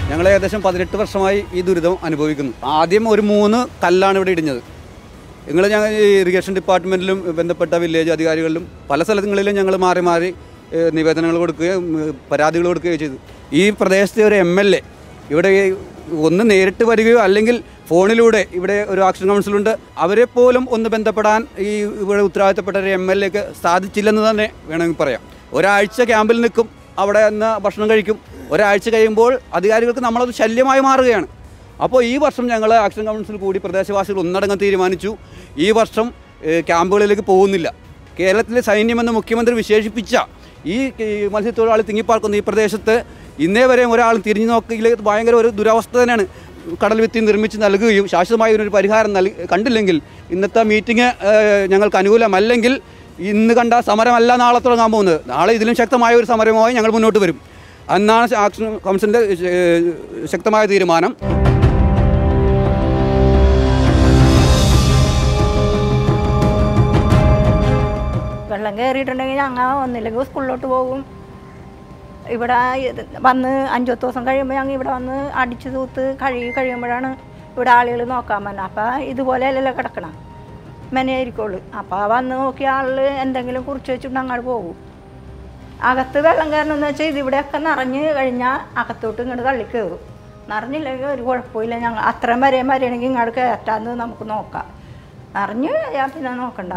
ഞങ്ങൾ ഏകദേശം പതിനെട്ട് വർഷമായി ഈ ദുരിതം അനുഭവിക്കുന്നു ആദ്യം ഒരു മൂന്ന് കല്ലാണ് ഇവിടെ ഇടിഞ്ഞത് നിങ്ങൾ ഞങ്ങൾ ഈ ഇറിഗേഷൻ ഡിപ്പാർട്ട്മെൻറ്റിലും ബന്ധപ്പെട്ട വില്ലേജ് അധികാരികളിലും പല സ്ഥലങ്ങളിലും ഞങ്ങൾ മാറി മാറി ഏഹ്, നിവേദനങ്ങൾ കൊടുക്കുകയും ഉം, പരാതികൾ കൊടുക്കുകയും ചെയ്തു ഈ പ്രദേശത്തെ ഒരു എം എൽ എ ഇവിടെ ഈ ഒന്ന് നേരിട്ട് വരികയോ അല്ലെങ്കിൽ ഫോണിലൂടെ ഇവിടെ ഒരു ആക്ഷൻ കൗൺസിലുണ്ട് അവരെ പോലും ഒന്ന് ബന്ധപ്പെടാൻ ഈ ഇവിടെ ഉത്തരവാദിത്തപ്പെട്ട ഒരു എം എൽ എക്ക് സാധിച്ചില്ലെന്ന് തന്നെ വേണമെങ്കിൽ പറയാം ഒരാഴ്ച ക്യാമ്പിൽ നിൽക്കും അവിടെ നിന്ന് ഭക്ഷണം കഴിക്കും ഒരാഴ്ച കഴിയുമ്പോൾ അധികാരികൾക്ക് നമ്മളത് ശല്യമായി മാറുകയാണ് അപ്പോൾ ഈ വർഷം ഞങ്ങൾ ആക്ഷൻ കൗൺസിൽ കൂടി പ്രദേശവാസികൾ ഒന്നടങ്കം തീരുമാനിച്ചു ഈ വർഷം ഏഹ്, ക്യാമ്പുകളിലേക്ക് പോകുന്നില്ല കേരളത്തിലെ സൈന്യമെന്ന് മുഖ്യമന്ത്രി വിശേഷിപ്പിച്ച ഈ ഈ മത്സ്യത്തൊഴിലാളി തിങ്ങിപ്പാർക്കുന്ന ഈ പ്രദേശത്ത് ഇന്നേ വരെ ഒരാൾ തിരിഞ്ഞു നോക്കിയിൽ ഭയങ്കര ഒരു ദുരവസ്ഥ തന്നെയാണ് കടൽ ഭിത്തി നിർമ്മിച്ച് നൽകുകയും ശാശ്വതമായ ഒരു പരിഹാരം നൽകി കണ്ടില്ലെങ്കിൽ ഇന്നത്തെ മീറ്റിംഗ് ഏഹ്, ഞങ്ങൾക്ക് അനുകൂലമല്ലെങ്കിൽ ഇന്ന് കണ്ട സമരമല്ല നാളെ തുടങ്ങാൻ പോകുന്നത് നാളെ ഇതിലും ശക്തമായ ഒരു സമരമായി ഞങ്ങൾ മുന്നോട്ട് വരും എന്നാണ് ആക്ഷൻ കൗൺസിലിൻ്റെ ഏഹ്, ശക്തമായ തീരുമാനം വെള്ളം കയറിയിട്ടുണ്ടെങ്കിൽ ഞങ്ങൾ ഒന്നില്ലെങ്കിൽ സ്കൂളിലോട്ട് പോകും ഇവിടെ ഇത് വന്ന് അഞ്ചൊത്ത് ദിവസം കഴിയുമ്പോൾ ഞങ്ങൾ ഇവിടെ വന്ന് അടിച്ച് തൂത്ത് കഴുകി കഴിയുമ്പോഴാണ് ഇവിടെ ആളുകൾ നോക്കാൻ വന്നത് അപ്പോൾ ഇതുപോലെയല്ലല്ലോ കിടക്കണം മെനയായിരിക്കുള്ളൂ അപ്പോൾ വന്ന് നോക്കിയ ആളിൽ എന്തെങ്കിലും കുറിച്ച് വെച്ചിട്ട് അങ്ങോട്ട് പോകും അകത്ത് വെള്ളം കയറണമെന്ന് വെച്ചാൽ ഇതിവിടെയൊക്കെ നിറഞ്ഞ് കഴിഞ്ഞാൽ അകത്തോട്ട് ഇങ്ങോട്ട് തള്ളി കയറും നിറഞ്ഞില്ലെങ്കിൽ ഒരു കുഴപ്പമില്ല ഞങ്ങൾ അത്രയും വരെയും വരികയാണെങ്കിൽ ഇങ്ങോട്ട് കയറ്റാന്ന് നമുക്ക് നോക്കാം നിറഞ്ഞു കഴിഞ്ഞാൽ പിന്നെ നോക്കണ്ട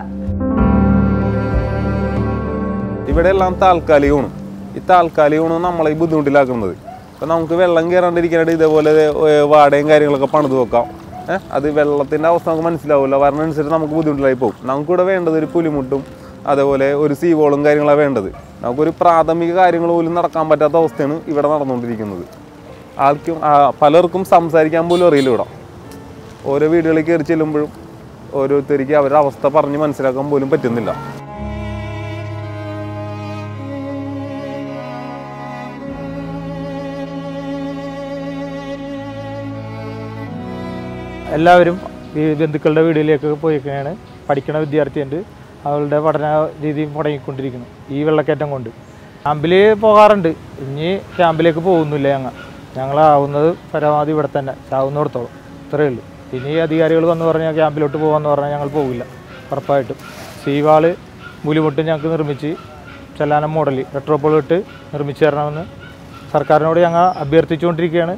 ഇവിടെ എല്ലാം താൽക്കാലികമാണ് ഈ താൽക്കാലികമാണ് നമ്മളെ ഈ ബുദ്ധിമുട്ടിലാക്കുന്നത് ഇപ്പം നമുക്ക് വെള്ളം കയറാണ്ടിരിക്കാനായിട്ട് ഇതേപോലെ ഏഹ്, വാടകയും കാര്യങ്ങളൊക്കെ പണിത് വെക്കാം ഏഹ് അത് വെള്ളത്തിൻ്റെ അവസ്ഥ നമുക്ക് മനസ്സിലാവില്ല വരണനുസരിച്ച് നമുക്ക് ബുദ്ധിമുട്ടിലായി പോകും നമുക്കിവിടെ വേണ്ടത് ഒരു പുലിമുട്ടും അതേപോലെ ഒരു സീവോളും കാര്യങ്ങളാണ് വേണ്ടത് നമുക്കൊരു പ്രാഥമിക കാര്യങ്ങൾ പോലും നടക്കാൻ പറ്റാത്ത അവസ്ഥയാണ് ഇവിടെ നടന്നുകൊണ്ടിരിക്കുന്നത് ആർക്കും ആ, പലർക്കും സംസാരിക്കാൻ പോലും അറിയില്ല ഇവിടെ ഓരോ വീടുകളിൽ കയറി ചെല്ലുമ്പോഴും ഓരോരുത്തർക്ക് അവരുടെ അവസ്ഥ പറഞ്ഞ് മനസ്സിലാക്കാൻ പോലും പറ്റുന്നില്ല എല്ലാവരും ഈ ബന്ധുക്കളുടെ വീടുകളിലേക്ക് പോയിക്കാണ് പഠിക്കണ വിദ്യാർത്ഥിയുണ്ട് അവളുടെ പഠന രീതി മുടങ്ങിക്കൊണ്ടിരിക്കുന്നു ഈ വെള്ളക്കയറ്റം കൊണ്ട് ക്യാമ്പിൽ പോകാറുണ്ട് ഇനി ക്യാമ്പിലേക്ക് പോകുന്നില്ല ഞങ്ങൾ ഞങ്ങളാവുന്നത് പരമാവധി ഇവിടെ തന്നെ ചാവുന്നിടത്തോളം ഇത്രയേ ഉള്ളൂ ഇനി അധികാരികൾ വന്ന് പറഞ്ഞാൽ ക്യാമ്പിലോട്ട് പോകാമെന്ന് പറഞ്ഞാൽ ഞങ്ങൾ പോകില്ല ഉറപ്പായിട്ടും സീവാള് മുലിമുട്ടും ഞങ്ങൾക്ക് നിർമ്മിച്ച് ചെല്ലാനം മോഡൽ പെട്രോൾ ഇട്ട് നിർമ്മിച്ച് തരണമെന്ന് സർക്കാരിനോട് ഞങ്ങൾ അഭ്യർത്ഥിച്ചുകൊണ്ടിരിക്കുകയാണ്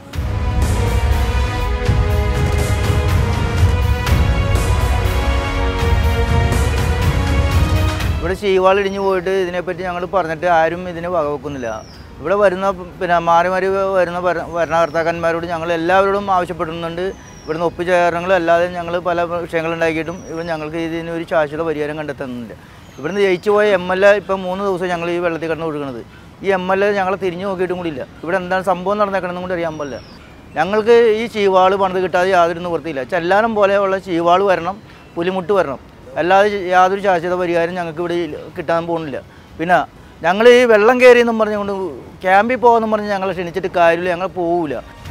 ഇവിടെ ശീവാൾ ഇടിഞ്ഞു പോയിട്ട് ഇതിനെപ്പറ്റി ഞങ്ങൾ പറഞ്ഞിട്ട് ആരും ഇതിനെ വകവെക്കുന്നില്ല ഇവിടെ വരുന്ന പിന്നെ മാറി മാറി വരുന്ന ഭര- ഭരണകർത്താക്കന്മാരോട് ഞങ്ങൾ എല്ലാവരോടും ആവശ്യപ്പെടുന്നുണ്ട് ഇവിടുന്ന് ഒപ്പുചേരണങ്ങളും അല്ലാതെ ഞങ്ങൾ പല വിഷയങ്ങളുണ്ടാക്കിയിട്ടും ഇവിടെ ഞങ്ങൾക്ക് ഇതിന് ഒരു ശാശ്വത പരിഹാരം കണ്ടെത്തുന്നുണ്ട് ഇവിടുന്ന് ജയിച്ചു പോയ എം എൽ എ ഇപ്പം മൂന്ന് ദിവസം ഞങ്ങൾ ഈ വെള്ളത്തിൽ കിടന്ന് ഒഴുകുന്നത് ഈ എം എൽ എ ഞങ്ങളെ തിരിഞ്ഞു നോക്കിയിട്ടും കൂടി ഇല്ല ഇവിടെ എന്താണ് സംഭവം നടന്നേക്കണമെന്നും കൂടി അറിയാൻ പാടില്ല ഞങ്ങൾക്ക് ഈ ചീവാൾ പണിത് കിട്ടാതെ യാതൊരു നിവൃത്തിയില്ല ചെല്ലാനം പോലെയുള്ള ചീവാൾ വരണം പുലിമുട്ട് വരണം അല്ലാതെ യാതൊരു ശാശ്വത പരിഹാരം ഞങ്ങൾക്ക് ഇവിടെ കിട്ടാൻ പോകുന്നില്ല പിന്നെ ഞങ്ങൾ ഈ വെള്ളം കയറി എന്നും പറഞ്ഞുകൊണ്ട് ക്യാമ്പിൽ പോകാമെന്നും പറഞ്ഞ് ഞങ്ങളെ ക്ഷണിച്ചിട്ട് കാര്യമില്ല ഞങ്ങൾ പോവില്ല